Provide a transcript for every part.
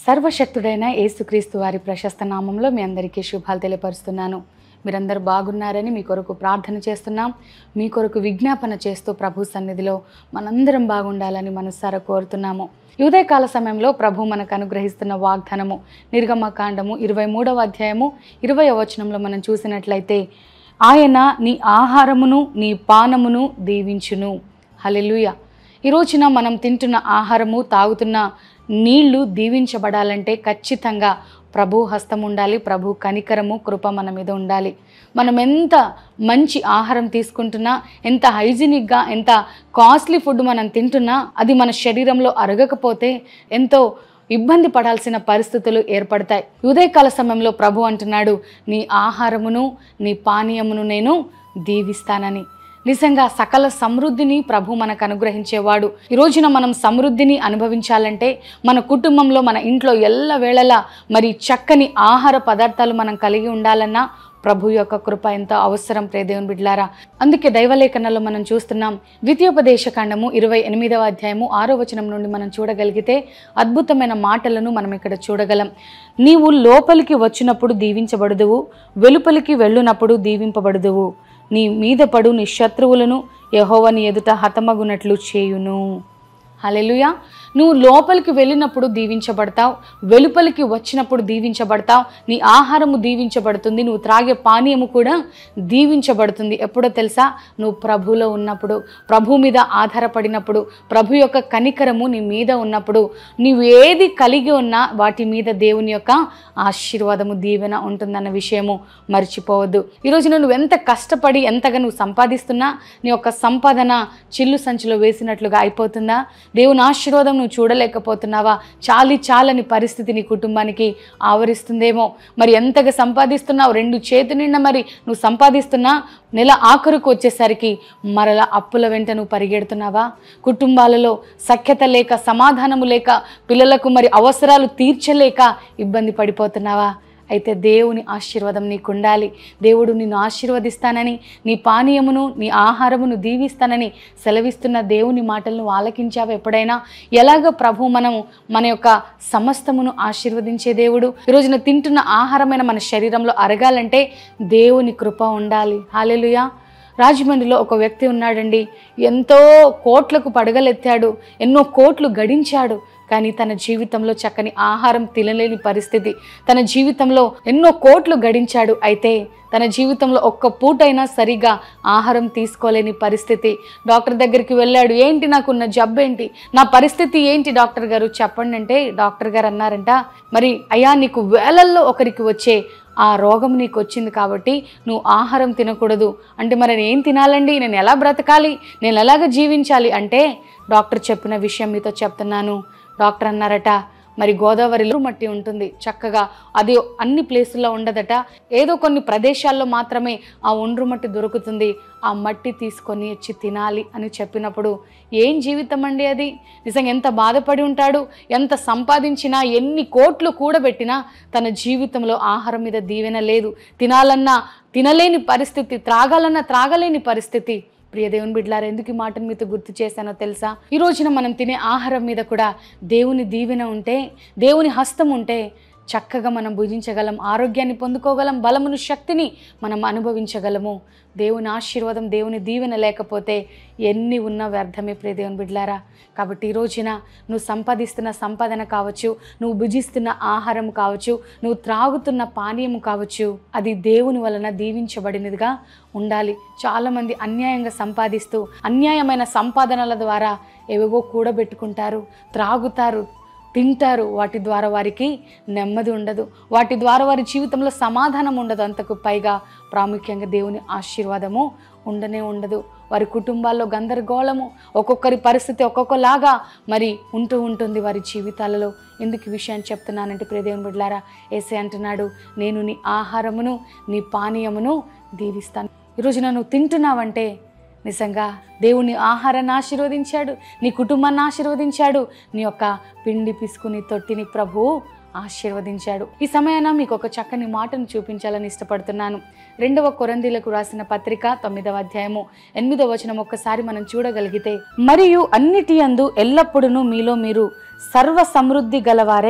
సర్వశక్తుడైన యేసుక్రీస్తు వారి ప్రశస్త నామంలో మీ అందరికీ శుభాలు తెలియపరుస్తున్నాను మీరందరూ బాగున్నారని మీ కొరకు ప్రార్థన చేస్తున్నాం మీ కొరకు విజ్ఞాపన చేస్తూ ప్రభు సన్నిధిలో మనందరం బాగుండాలని మనసారా కోరుతున్నాము ఈ ఉదయకాల సమయంలో ప్రభు మనకు అనుగ్రహిస్తున్న వాగ్దానము నిర్గమకాండము ఇరవై మూడవ అధ్యాయము ఇరవై వచనంలో మనం చూసినట్లయితే ఆయన నీ ఆహారమును నీ పానమును దీవించును హల్లెలూయా ఈ రోజున మనం తింటున్న ఆహారము తాగుతున్న నీళ్లు దీవించబడాలంటే ఖచ్చితంగా ప్రభు హస్తం ఉండాలి ప్రభు కనికరము కృప మన మీద ఉండాలి మనం ఎంత మంచి ఆహారం తీసుకుంటున్నా ఎంత హైజీనిక్గా ఎంత కాస్ట్లీ ఫుడ్ మనం తింటున్నా అది మన శరీరంలో అరగకపోతే ఎంతో ఇబ్బంది పడాల్సిన పరిస్థితులు ఏర్పడతాయి ఉదయకాల సమయంలో ప్రభు అంటున్నాడు నీ ఆహారమును నీ పానీయమును నేను దీవిస్తానని నిజంగా సకల సమృద్ధిని ప్రభు మనకు అనుగ్రహించేవాడు ఈ రోజున మనం సమృద్ధిని అనుభవించాలంటే మన కుటుంబంలో మన ఇంట్లో ఎల్ల వేళలా మరి చక్కని ఆహార పదార్థాలు మనం కలిగి ఉండాలన్నా ప్రభు యొక్క కృప ఎంతో అవసరం ప్రేదేవుని బిడ్లారా అందుకే దైవలేఖనంలో మనం చూస్తున్నాం ద్వితీయోపదేశ కాండము ఇరవై ఎనిమిదవ అధ్యాయము ఆరో వచనం నుండి మనం చూడగలిగితే అద్భుతమైన మాటలను మనం ఇక్కడ చూడగలం నీవు లోపలికి వచ్చినప్పుడు దీవించబడుదువు వెలుపలికి వెళ్ళునప్పుడు దీవింపబడుదువు నీ మీద పడు నీ శత్రువులను యహోవని ఎదుట హతమగునట్లు చేయును హలెలుయా నువ్వు లోపలికి వెళ్ళినప్పుడు దీవించబడతావు వెలుపలికి వచ్చినప్పుడు దీవించబడతావు నీ ఆహారము దీవించబడుతుంది నువ్వు త్రాగే పానీయము కూడా దీవించబడుతుంది ఎప్పుడో తెలుసా నువ్వు ప్రభులో ఉన్నప్పుడు ప్రభు మీద ఆధారపడినప్పుడు ప్రభు యొక్క కనికరము నీ మీద ఉన్నప్పుడు నీవు ఏది కలిగి ఉన్నా వాటి మీద దేవుని యొక్క ఆశీర్వాదము దీవెన ఉంటుందన్న విషయము మర్చిపోవద్దు ఈరోజు నువ్వు ఎంత కష్టపడి ఎంతగా నువ్వు సంపాదిస్తున్నా నీ యొక్క సంపాదన చిల్లు సంచిలో వేసినట్లుగా అయిపోతుందా దేవుని ఆశీర్వాదం నువ్వు చూడలేకపోతున్నావా చాలి చాలని పరిస్థితి నీ కుటుంబానికి ఆవరిస్తుందేమో మరి ఎంతగా సంపాదిస్తున్నావు రెండు చేతి నిండా మరి నువ్వు సంపాదిస్తున్నా నెల ఆఖరుకు వచ్చేసరికి మరల అప్పుల వెంట నువ్వు పరిగెడుతున్నావా కుటుంబాలలో సఖ్యత లేక సమాధానము లేక పిల్లలకు మరి అవసరాలు తీర్చలేక ఇబ్బంది పడిపోతున్నావా అయితే దేవుని ఆశీర్వాదం నీకు ఉండాలి దేవుడు నిన్ను ఆశీర్వదిస్తానని నీ పానీయమును నీ ఆహారమును దీవిస్తానని సెలవిస్తున్న దేవుని మాటలను ఆలకించావు ఎప్పుడైనా ఎలాగ ప్రభు మనము మన యొక్క సమస్తమును ఆశీర్వదించే దేవుడు ఈరోజున తింటున్న ఆహారమైన మన శరీరంలో అరగాలంటే దేవుని కృప ఉండాలి హాలెలుయా రాజమండ్రిలో ఒక వ్యక్తి ఉన్నాడండి ఎంతో కోట్లకు పడగలెత్తాడు ఎన్నో కోట్లు గడించాడు కానీ తన జీవితంలో చక్కని ఆహారం తినలేని పరిస్థితి తన జీవితంలో ఎన్నో కోట్లు గడించాడు అయితే తన జీవితంలో ఒక్క పూటైనా సరిగా ఆహారం తీసుకోలేని పరిస్థితి డాక్టర్ దగ్గరికి వెళ్ళాడు ఏంటి నాకున్న జబ్బేంటి నా పరిస్థితి ఏంటి డాక్టర్ గారు చెప్పండి అంటే డాక్టర్ గారు అన్నారంట మరి అయ్యా నీకు వేలల్లో ఒకరికి వచ్చే ఆ రోగం నీకు వచ్చింది కాబట్టి నువ్వు ఆహారం తినకూడదు అంటే మరి నేను ఏం తినాలండి నేను ఎలా బ్రతకాలి నేను ఎలాగ జీవించాలి అంటే డాక్టర్ చెప్పిన విషయం మీతో చెప్తున్నాను డాక్టర్ అన్నారట మరి గోదావరిలో మట్టి ఉంటుంది చక్కగా అది అన్ని ప్లేసుల్లో ఉండదట ఏదో కొన్ని ప్రదేశాల్లో మాత్రమే ఆ ఒండ్రు మట్టి దొరుకుతుంది ఆ మట్టి తీసుకొని వచ్చి తినాలి అని చెప్పినప్పుడు ఏం జీవితం అండి అది నిజంగా ఎంత బాధపడి ఉంటాడు ఎంత సంపాదించినా ఎన్ని కోట్లు కూడబెట్టినా తన జీవితంలో ఆహారం మీద దీవెన లేదు తినాలన్నా తినలేని పరిస్థితి త్రాగాలన్నా త్రాగలేని పరిస్థితి ప్రియ దేవుని బిడ్డలారా ఎందుకు ఈ మాటను మీతో గుర్తు చేశానో తెలుసా ఈ రోజున మనం తినే ఆహారం మీద కూడా దేవుని దీవెన ఉంటే దేవుని హస్తం ఉంటే చక్కగా మనం భుజించగలం ఆరోగ్యాన్ని పొందుకోగలం బలమును శక్తిని మనం అనుభవించగలము దేవుని ఆశీర్వాదం దేవుని దీవెన లేకపోతే ఎన్ని ఉన్నా వ్యర్థమే ప్రియ దేవుని బిడ్లారా కాబట్టి ఈ రోజున నువ్వు సంపాదిస్తున్న సంపాదన కావచ్చు నువ్వు భుజిస్తున్న ఆహారం కావచ్చు నువ్వు త్రాగుతున్న పానీయం కావచ్చు అది దేవుని వలన దీవించబడినదిగా ఉండాలి చాలామంది అన్యాయంగా సంపాదిస్తూ అన్యాయమైన సంపాదనల ద్వారా ఏవేవో కూడబెట్టుకుంటారు త్రాగుతారు తింటారు వాటి ద్వారా వారికి నెమ్మది ఉండదు వాటి ద్వారా వారి జీవితంలో సమాధానం ఉండదు అంతకు పైగా ప్రాముఖ్యంగా దేవుని ఆశీర్వాదము ఉండనే ఉండదు వారి కుటుంబాల్లో గందరగోళము ఒక్కొక్కరి పరిస్థితి ఒక్కొక్కలాగా మరి ఉంటూ ఉంటుంది వారి జీవితాలలో ఎందుకు ఈ విషయాన్ని చెప్తున్నానంటే ప్రియదేవుని బిడ్లారా ఏసే అంటున్నాడు నేను నీ ఆహారమును నీ పానీయమును దీవిస్తాను ఈరోజు నన్ను తింటున్నావంటే నిజంగా దేవుని ఆహారాన్ని ఆశీర్వదించాడు నీ కుటుంబాన్ని ఆశీర్వదించాడు నీ యొక్క పిండి పిసుకుని తొట్టిని ప్రభు ఆశీర్వదించాడు ఈ సమయాన మీకు ఒక చక్కని మాటను చూపించాలని ఇష్టపడుతున్నాను రెండవ కొరందీలకు రాసిన పత్రిక తొమ్మిదవ అధ్యాయము ఎనిమిదవ వచనం ఒక్కసారి మనం చూడగలిగితే మరియు అన్నిటి అందు ఎల్లప్పుడూ మీలో మీరు సర్వ సమృద్ధి గలవారై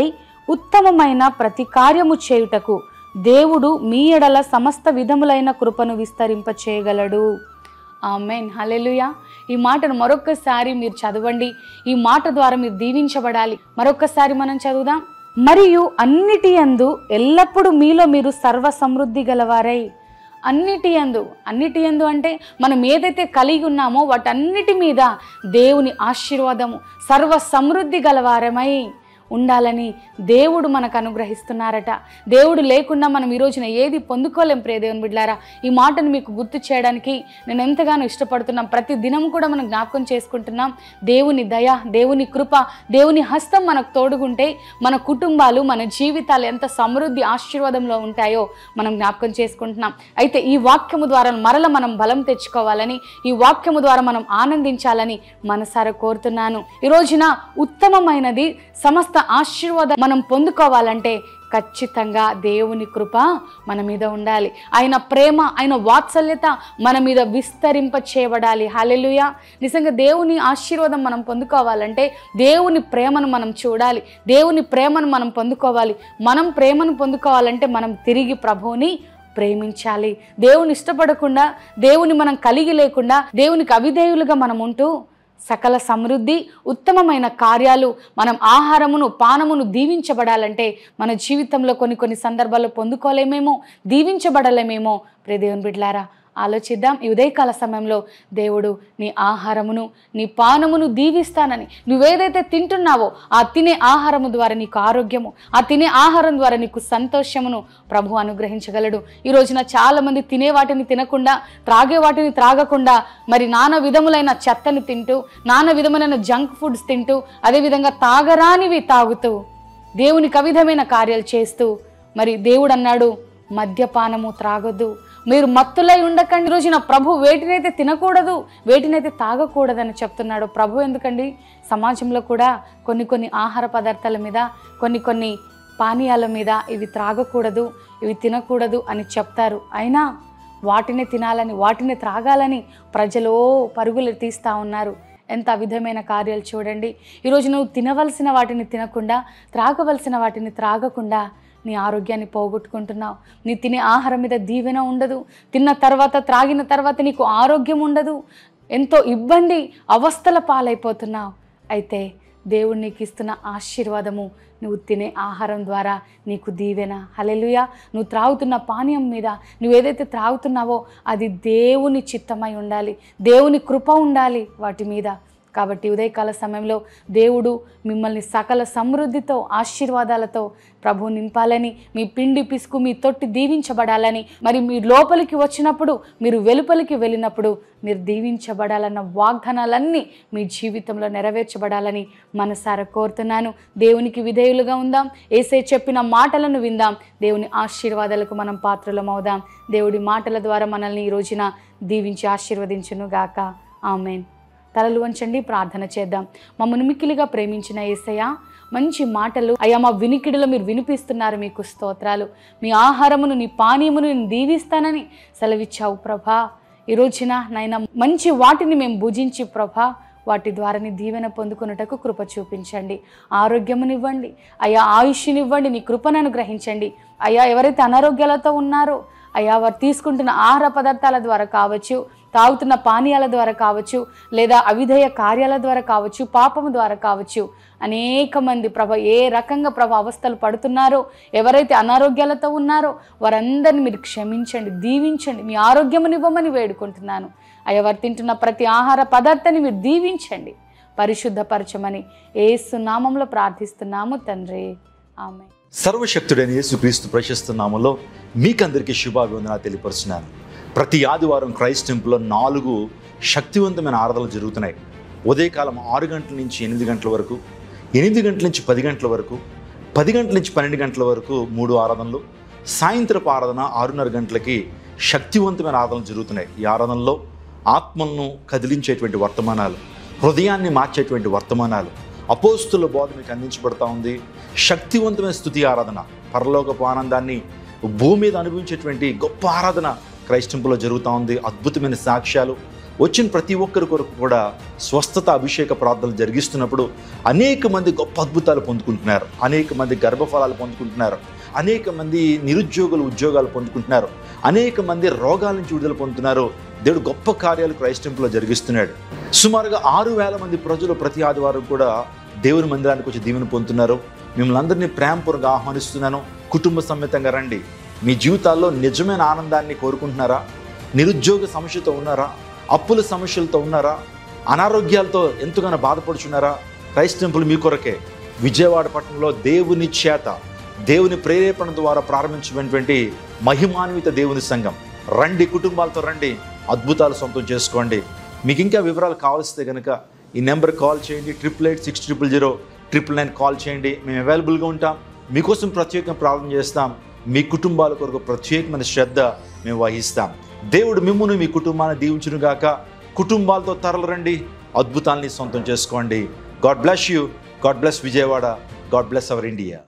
ఉత్తమమైన ప్రతి కార్యము చేయుటకు దేవుడు మీ ఎడల సమస్త విధములైన కృపను విస్తరింప చేయగలడు ఆమెన్ హలెలుయా ఈ మాటను మరొక్కసారి మీరు చదవండి ఈ మాట ద్వారా మీరు దీవించబడాలి మరొక్కసారి మనం చదువుదాం మరియు అన్నిటి యందు ఎల్లప్పుడూ మీలో మీరు సర్వ సమృద్ధి గలవారై అన్నిటి యందు అన్నిటి యందు అంటే మనం ఏదైతే కలిగి ఉన్నామో వాటన్నిటి మీద దేవుని ఆశీర్వాదము సర్వ సమృద్ధి గలవారమై ఉండాలని దేవుడు మనకు అనుగ్రహిస్తున్నారట దేవుడు లేకుండా మనం ఈ రోజున ఏది పొందుకోలేం ప్రియ దేవుని బిడ్డారా ఈ మాటను మీకు గుర్తు చేయడానికి నేను ఎంతగానో ఇష్టపడుతున్నాం ప్రతి దినం కూడా మనం జ్ఞాపకం చేసుకుంటున్నాం దేవుని దయ దేవుని కృప దేవుని హస్తం మనకు తోడుగుంటే మన కుటుంబాలు మన జీవితాలు ఎంత సమృద్ధి ఆశీర్వాదంలో ఉంటాయో మనం జ్ఞాపకం చేసుకుంటున్నాం అయితే ఈ వాక్యము ద్వారా మరల మనం బలం తెచ్చుకోవాలని ఈ వాక్యము ద్వారా మనం ఆనందించాలని మనసారా కోరుతున్నాను ఈ రోజున ఉత్తమమైనది సమస్త ఆశీర్వాదం మనం పొందుకోవాలంటే ఖచ్చితంగా దేవుని కృప మన మీద ఉండాలి ఆయన ప్రేమ ఆయన వాత్సల్యత మన మీద విస్తరింప చేయబడాలి హలెలుయ నిజంగా దేవుని ఆశీర్వాదం మనం పొందుకోవాలంటే దేవుని ప్రేమను మనం చూడాలి దేవుని ప్రేమను మనం పొందుకోవాలి మనం ప్రేమను పొందుకోవాలంటే మనం తిరిగి ప్రభువుని ప్రేమించాలి దేవుని ఇష్టపడకుండా దేవుని మనం కలిగి లేకుండా దేవునికి అవిధేయులుగా మనం ఉంటూ సకల సమృద్ధి ఉత్తమమైన కార్యాలు మనం ఆహారమును పానమును దీవించబడాలంటే మన జీవితంలో కొన్ని కొన్ని సందర్భాల్లో పొందుకోలేమేమో దీవించబడలేమేమో ప్రియ దేవుని బిడ్లారా ఆలోచిద్దాం ఈ ఉదయకాల సమయంలో దేవుడు నీ ఆహారమును నీ పానమును దీవిస్తానని నువ్వేదైతే తింటున్నావో ఆ తినే ఆహారము ద్వారా నీకు ఆరోగ్యము ఆ తినే ఆహారం ద్వారా నీకు సంతోషమును ప్రభు అనుగ్రహించగలడు ఈ రోజున చాలా మంది తినే వాటిని తినకుండా త్రాగే వాటిని త్రాగకుండా మరి నానా విధములైన చెత్తని తింటూ నానా విధములైన జంక్ ఫుడ్స్ తింటూ అదేవిధంగా తాగరానివి తాగుతూ దేవునికి అవిధమైన కార్యాలు చేస్తూ మరి దేవుడు అన్నాడు మద్యపానము త్రాగొద్దు మీరు మత్తులై ఉండకండి ఈ రోజున ప్రభు వేటినైతే తినకూడదు వేటినైతే తాగకూడదని చెప్తున్నాడు ప్రభు ఎందుకండి సమాజంలో కూడా కొన్ని కొన్ని ఆహార పదార్థాల మీద కొన్ని కొన్ని పానీయాల మీద ఇవి త్రాగకూడదు ఇవి తినకూడదు అని చెప్తారు అయినా వాటిని తినాలని వాటిని త్రాగాలని ప్రజలు పరుగులు తీస్తూ ఉన్నారు ఎంత విధమైన కార్యాలు చూడండి ఈరోజు నువ్వు తినవలసిన వాటిని తినకుండా త్రాగవలసిన వాటిని త్రాగకుండా నీ ఆరోగ్యాన్ని పోగొట్టుకుంటున్నావు నీ తినే ఆహారం మీద దీవెన ఉండదు తిన్న తర్వాత త్రాగిన తర్వాత నీకు ఆరోగ్యం ఉండదు ఎంతో ఇబ్బంది అవస్థల పాలైపోతున్నావు అయితే దేవుడు నీకు ఇస్తున్న ఆశీర్వాదము నువ్వు తినే ఆహారం ద్వారా నీకు దీవెన హలెలుయా నువ్వు త్రాగుతున్న పానీయం మీద నువ్వు ఏదైతే త్రాగుతున్నావో అది దేవుని చిత్తమై ఉండాలి దేవుని కృప ఉండాలి వాటి మీద కాబట్టి ఉదయకాల సమయంలో దేవుడు మిమ్మల్ని సకల సమృద్ధితో ఆశీర్వాదాలతో ప్రభు నింపాలని మీ పిండి పిసుకు మీ తొట్టి దీవించబడాలని మరి మీ లోపలికి వచ్చినప్పుడు మీరు వెలుపలికి వెళ్ళినప్పుడు మీరు దీవించబడాలన్న వాగ్దానాలన్నీ మీ జీవితంలో నెరవేర్చబడాలని మనసారా కోరుతున్నాను దేవునికి విధేయులుగా ఉందాం ఏసే చెప్పిన మాటలను విందాం దేవుని ఆశీర్వాదాలకు మనం పాత్రలం అవుదాం దేవుడి మాటల ద్వారా మనల్ని ఈ రోజున దీవించి ఆశీర్వదించును గాక ఆమెన్ తలలు వంచండి ప్రార్థన చేద్దాం మమ్మల్ని మిక్కిలిగా ప్రేమించిన ఏసయ్య మంచి మాటలు అయ్యా మా వినికిడిలో మీరు వినిపిస్తున్నారు మీకు స్తోత్రాలు మీ ఆహారమును నీ పానీయమును నేను దీవిస్తానని సెలవిచ్చావు ప్రభా ఈ రోజున నాయన మంచి వాటిని మేము భుజించి ప్రభా వాటి ద్వారా నీ దీవెన పొందుకున్నటకు కృప చూపించండి ఆరోగ్యమునివ్వండి అయ్యా ఆయుష్నివ్వండి నీ కృపను అనుగ్రహించండి అయ్యా ఎవరైతే అనారోగ్యాలతో ఉన్నారో అయ్యా వారు తీసుకుంటున్న ఆహార పదార్థాల ద్వారా కావచ్చు తాగుతున్న పానీయాల ద్వారా కావచ్చు లేదా అవిధేయ కార్యాల ద్వారా కావచ్చు పాపము ద్వారా కావచ్చు అనేక మంది ప్రభ ఏ రకంగా ప్రభ అవస్థలు పడుతున్నారో ఎవరైతే అనారోగ్యాలతో ఉన్నారో వారందరిని మీరు క్షమించండి దీవించండి మీ ఆరోగ్యమునివ్వమని వేడుకుంటున్నాను అయ్యా వారు తింటున్న ప్రతి ఆహార పదార్థాన్ని మీరు దీవించండి పరిశుద్ధపరచమని ఏసు నామంలో ప్రార్థిస్తున్నాము తండ్రి ఆమె సర్వశక్తుడైన యేసుక్రీస్తు ప్రశస్త నామంలో మీకందరికీ శుభాభివందన తెలియపరుస్తున్నాను ప్రతి ఆదివారం క్రైస్ట్ టెంపుల్లో నాలుగు శక్తివంతమైన ఆరాధనలు జరుగుతున్నాయి ఉదయకాలం ఆరు గంటల నుంచి ఎనిమిది గంటల వరకు ఎనిమిది గంటల నుంచి పది గంటల వరకు పది గంటల నుంచి పన్నెండు గంటల వరకు మూడు ఆరాధనలు సాయంత్రపు ఆరాధన ఆరున్నర గంటలకి శక్తివంతమైన ఆరాధనలు జరుగుతున్నాయి ఈ ఆరాధనలో ఆత్మలను కదిలించేటువంటి వర్తమానాలు హృదయాన్ని మార్చేటువంటి వర్తమానాలు అపోస్తుల బోధ మీకు అందించబడతా ఉంది శక్తివంతమైన స్థుతి ఆరాధన పరలోకపు ఆనందాన్ని భూమి మీద అనుభవించేటువంటి గొప్ప ఆరాధన క్రైస్టింపులో జరుగుతూ ఉంది అద్భుతమైన సాక్ష్యాలు వచ్చిన ప్రతి ఒక్కరి కొరకు కూడా స్వస్థత అభిషేక ప్రార్థనలు జరిగిస్తున్నప్పుడు అనేక మంది గొప్ప అద్భుతాలు పొందుకుంటున్నారు అనేక మంది గర్భఫలాలు పొందుకుంటున్నారు అనేక మంది నిరుద్యోగులు ఉద్యోగాలు పొందుకుంటున్నారు అనేక మంది రోగాల నుంచి విడుదల పొందుతున్నారు దేవుడు గొప్ప కార్యాలు క్రైస్ట్ టెంపుల్లో జరిగిస్తున్నాడు సుమారుగా ఆరు వేల మంది ప్రజలు ప్రతి ఆదివారం కూడా దేవుని మందిరానికి వచ్చి దీవెన పొందుతున్నారు మిమ్మల్ని అందరినీ ప్రేమపూర్వకంగా ఆహ్వానిస్తున్నాను కుటుంబ సమేతంగా రండి మీ జీవితాల్లో నిజమైన ఆనందాన్ని కోరుకుంటున్నారా నిరుద్యోగ సమస్యతో ఉన్నారా అప్పుల సమస్యలతో ఉన్నారా అనారోగ్యాలతో ఎంతగానో బాధపడుచున్నారా క్రైస్ట్ టెంపుల్ మీ కొరకే విజయవాడ పట్టణంలో దేవుని చేత దేవుని ప్రేరేపణ ద్వారా ప్రారంభించినటువంటి మహిమాన్విత దేవుని సంఘం రండి కుటుంబాలతో రండి అద్భుతాలు సొంతం చేసుకోండి మీకు ఇంకా వివరాలు కావాల్సితే కనుక ఈ నెంబర్ కాల్ చేయండి triple eight six triple zero triple nine call చేయండి మేము అవైలబుల్గా ఉంటాం మీకోసం ప్రత్యేకంగా ప్రార్థన చేస్తాం మీ కుటుంబాల కొరకు ప్రత్యేకమైన శ్రద్ధ మేము వహిస్తాం దేవుడు మిమ్మును మీ కుటుంబాన్ని దీవించును గాక కుటుంబాలతో తరలిరండి అద్భుతాల్ని సొంతం చేసుకోండి God bless you God bless Vijayawada God bless our India